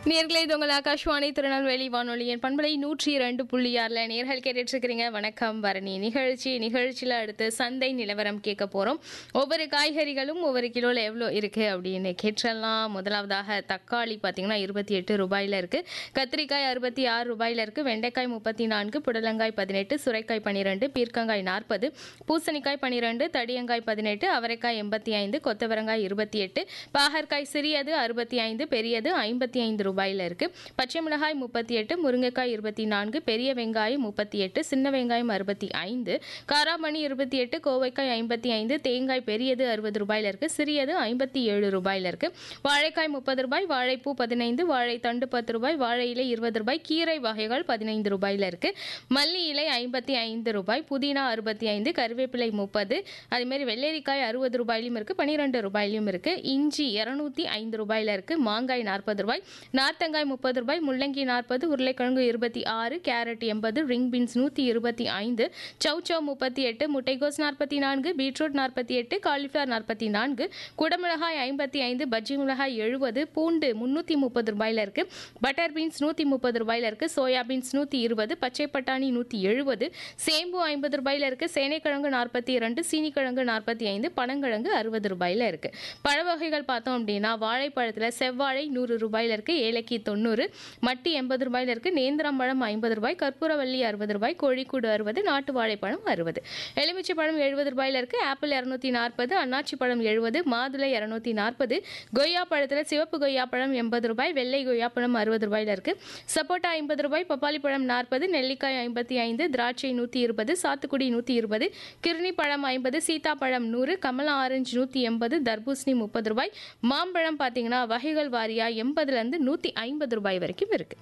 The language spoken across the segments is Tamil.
நேர்களே இது உங்கள் ஆகாஷ்வாணி திருநெல்வேலி வானொலியின் பண்பலை நூற்றி இரண்டு புள்ளி ஆறில் நேர்கள் கேட்டுட்டு இருக்கிறீங்க வணக்கம் பரணி நிகழ்ச்சி நிகழ்ச்சியில் அடுத்து சந்தை நிலவரம் கேட்க போகிறோம் ஒவ்வொரு காய்கறிகளும் ஒவ்வொரு கிலோவில் எவ்வளோ இருக்குது அப்படின்னு கேட்டலாம் முதலாவதாக தக்காளி பார்த்தீங்கன்னா இருபத்தி எட்டு ரூபாயில் இருக்குது கத்திரிக்காய் அறுபத்தி ஆறு ரூபாயில் இருக்குது வெண்டைக்காய் முப்பத்தி நான்கு புடலங்காய் பதினெட்டு சுரைக்காய் பன்னிரெண்டு பீர்க்கங்காய் நாற்பது பூசணிக்காய் பன்னிரெண்டு தடியங்காய் பதினெட்டு அவரைக்காய் எண்பத்தி ஐந்து கொத்தவரங்காய் இருபத்தி எட்டு பாகற்காய் சிறியது அறுபத்தி ஐந்து பெரியது ஐம்பத்தி ஐந்து ரூபாயில் இருக்கு பச்சை மிளகாய் முப்பத்தி எட்டு முருங்கைக்காய் இருபத்தி நான்கு பெரிய வெங்காயம் முப்பத்தி எட்டு சின்ன வெங்காயம் அறுபத்தி ஐந்து காராமணி இருபத்தி எட்டு கோவைக்காய் ஐம்பத்தி ஐந்து தேங்காய் பெரியது அறுபது ரூபாயில் இருக்கு சிறியது ஐம்பத்தி ஏழு ரூபாயில் இருக்கு வாழைக்காய் முப்பது ரூபாய் வாழைப்பூ பதினைந்து வாழைத்தண்டு பத்து ரூபாய் வாழை இலை இருபது ரூபாய் கீரை வகைகள் பதினைந்து ரூபாயில் இருக்கு மல்லி இலை ஐம்பத்தி ஐந்து ரூபாய் புதினா அறுபத்தி ஐந்து கருவேப்பிலை முப்பது அதேமாரி வெள்ளரிக்காய் அறுபது ரூபாயிலும் இருக்கு பன்னிரெண்டு ரூபாயிலும் இருக்கு இஞ்சி இருநூத்தி ஐந்து ரூபாயில இருக்கு மாங்காய் நாற்பது ரூபாய் நார்த்தங்காய் முப்பது ரூபாய் முள்ளங்கி நாற்பது உருளைக்கிழங்கு இருபத்தி ஆறு கேரட் எண்பது ரிங் பீன்ஸ் நூற்றி இருபத்தி ஐந்து சௌச்சௌ முப்பத்தி எட்டு முட்டைகோஸ் நாற்பத்தி நான்கு பீட்ரூட் நாற்பத்தி எட்டு காலிஃப்ளவர் நாற்பத்தி நான்கு குடமிளகாய் ஐம்பத்தி ஐந்து பஜ்ஜி மிளகாய் எழுபது பூண்டு முந்நூற்றி முப்பது ரூபாயில் இருக்கு பட்டர் பீன்ஸ் நூற்றி முப்பது ரூபாயில் இருக்கு சோயா பீன்ஸ் நூற்றி இருபது பச்சை பட்டாணி நூற்றி எழுபது சேம்பு ஐம்பது ரூபாயில் இருக்கு சேனைக்கிழங்கு நாற்பத்தி இரண்டு சீனிக்கிழங்கு நாற்பத்தி ஐந்து பனங்கிழங்கு அறுபது ரூபாயில் இருக்கு பழ வகைகள் பார்த்தோம் அப்படின்னா வாழைப்பழத்தில் செவ்வாழை நூறு ரூபாயில் இருக்கு ஏலக்கி தொண்ணூறு மட்டி எண்பது ரூபாயில் இருக்கு நேந்திரம்பழம் ஐம்பது ரூபாய் கற்பூரவல்லி அறுபது ரூபாய் கோழிக்கூடு அறுபது நாட்டு வாழைப்பழம் அறுபது எலுமிச்சை பழம் எழுபது ரூபாயில் இருக்கு ஆப்பிள் இரநூத்தி நாற்பது அன்னாச்சி பழம் எழுபது மாதுளை இரநூத்தி நாற்பது கொய்யா பழத்தில் சிவப்பு கொய்யா பழம் எண்பது ரூபாய் வெள்ளை கொய்யா பழம் அறுபது ரூபாயில் இருக்கு சப்போட்டா ஐம்பது ரூபாய் பப்பாளி பழம் நாற்பது நெல்லிக்காய் ஐம்பத்தி ஐந்து திராட்சை நூற்றி இருபது சாத்துக்குடி நூற்றி இருபது கிருணி பழம் ஐம்பது சீதாப்பழம் நூறு கமலா ஆரஞ்சு நூற்றி எண்பது தர்பூசணி முப்பது ரூபாய் மாம்பழம் பார்த்தீங்கன்னா வகைகள் வாரியா எண்பதுலேருந்து நூற்றி ஐம்பது ரூபாய் வரைக்கும் இருக்கு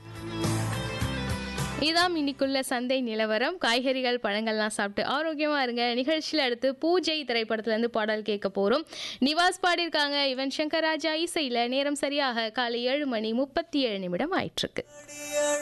இதாம் இன்னைக்குள்ள சந்தை நிலவரம் காய்கறிகள் பழங்கள்லாம் சாப்பிட்டு ஆரோக்கியமா இருங்க நிகழ்ச்சியில் அடுத்து பூஜை திரைப்படத்துல இருந்து பாடல் கேட்க போறோம் நிவாஸ் பாடியிருக்காங்க இவன் சங்கர் ராஜா இசையில நேரம் சரியாக காலை ஏழு மணி முப்பத்தி ஏழு நிமிடம் ஆயிட்டிருக்கு